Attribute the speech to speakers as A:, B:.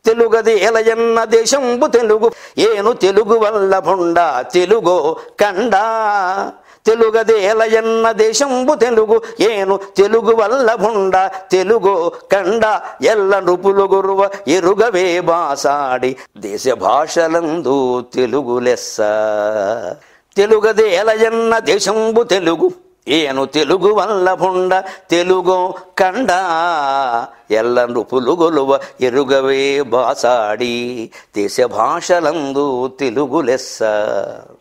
A: తెలుగది ఎలయన్న దేశంబు తెలుగు ఏను తెలుగు వల్ల భుండ తెలుగో కండ తెలుగది ఎలయన్న దేశంబు తెలుగు ఏను తెలుగు వల్ల భుండ తెలుగో కండ ఎల్ల నృపులు గురువ ఎరుగవే బాసాడి దేశ భాషలందు తెలుగు లెస్స తెలుగది ఎలయన్న దేశంబు తెలుగు ఏను తెలుగు వల్ల భుండ తెలుగు కండ ఎల్ల నృపులు గొలువ ఎరుగవే బాసాడి దేశ భాషలందు తెలుగు లెస్స